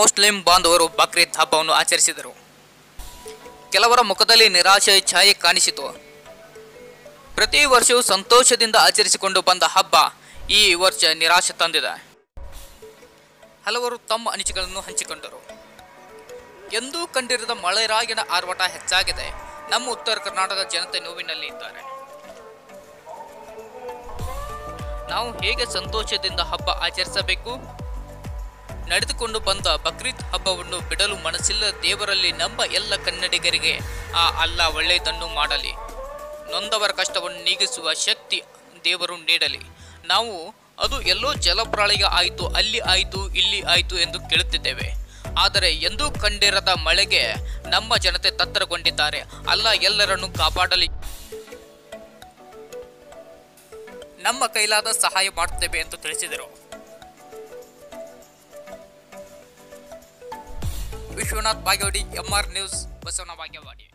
Muslim ಬಾಂಧವರು ಬಕ್ರೀದ್ ಹಬ್ಬವನ್ನು ಆಚರಿಸಿದರು ಕೆಲವರ ಮುಖದಲ್ಲಿ ನಿರಾಶೆ ಛಾಯೆ ಕಾಣಿಸಿತು ಪ್ರತಿ ವರ್ಷವೂ ಸಂತೋಷದಿಂದ ಆಚರಿಸಿಕೊಂಡು ಬಂದ ಹಬ್ಬ ಈ ವರ್ಷ ನಿರಾಶೆ ತಂದಿದೆ ಹಲವರು ತಮ್ಮ ಅನಿಸಿಕೆಗಳನ್ನು ಹಂಚಿಕೊಂಡರು ಎಂದೂ ಕಂಡಿರದ ಮಳೆರಾಗಿನ ಆರ್ಭಟ ಹೆಚ್ಚಾಗಿದೆ ನಮ್ಮ ಉತ್ತರ ಕರ್ನಾಟಕ ಜನತೆ ನೋವಿನಲ್ಲಿ ಇದ್ದಾರೆ ನಾವು ಹೇಗೆ ಸಂತೋಷದಿಂದ ಹಬ್ಬ ಆಚರಿಸಬೇಕು ನಡೆದುಕೊಂಡು ಬಂದ ಬಕ್ರೀದ್ ಹಬ್ಬವನ್ನು ಬಿಡಲು ಮನಸ್ಸಿಲ್ಲ ದೇವರಲ್ಲಿ ನಮ್ಮ ಎಲ್ಲ ಕನ್ನಡಿಗರಿಗೆ ಆ ಅಲ್ಲ ಒಳ್ಳೆಯದನ್ನು ಮಾಡಲಿ ನೊಂದವರ ಕಷ್ಟವನ್ನು ನೀಗಿಸುವ ಶಕ್ತಿ ದೇವರು ನೀಡಲಿ ನಾವು ಅದು ಎಲ್ಲೋ ಜಲಪ್ರಳಯ ಆಯಿತು ಅಲ್ಲಿ ಆಯಿತು ಇಲ್ಲಿ ಆಯಿತು ಎಂದು ಕೇಳುತ್ತಿದ್ದೇವೆ ಆದರೆ ಎಂದೂ ಕಂಡಿರದ ಮಳೆಗೆ ನಮ್ಮ ಜನತೆ ತತ್ತರಗೊಂಡಿದ್ದಾರೆ ಅಲ್ಲ ಎಲ್ಲರನ್ನು ಕಾಪಾಡಲಿ ನಮ್ಮ ಕೈಲಾದ ಸಹಾಯ ಮಾಡುತ್ತೇವೆ ಎಂದು ತಿಳಿಸಿದರು ವಿಶ್ವನಾಥ್ ಬಾಗೇವಾಡಿ ಎಂಆರ್ ನ್ಯೂಸ್ ಬಸವನ ಬಾಗೇವಾಡಿ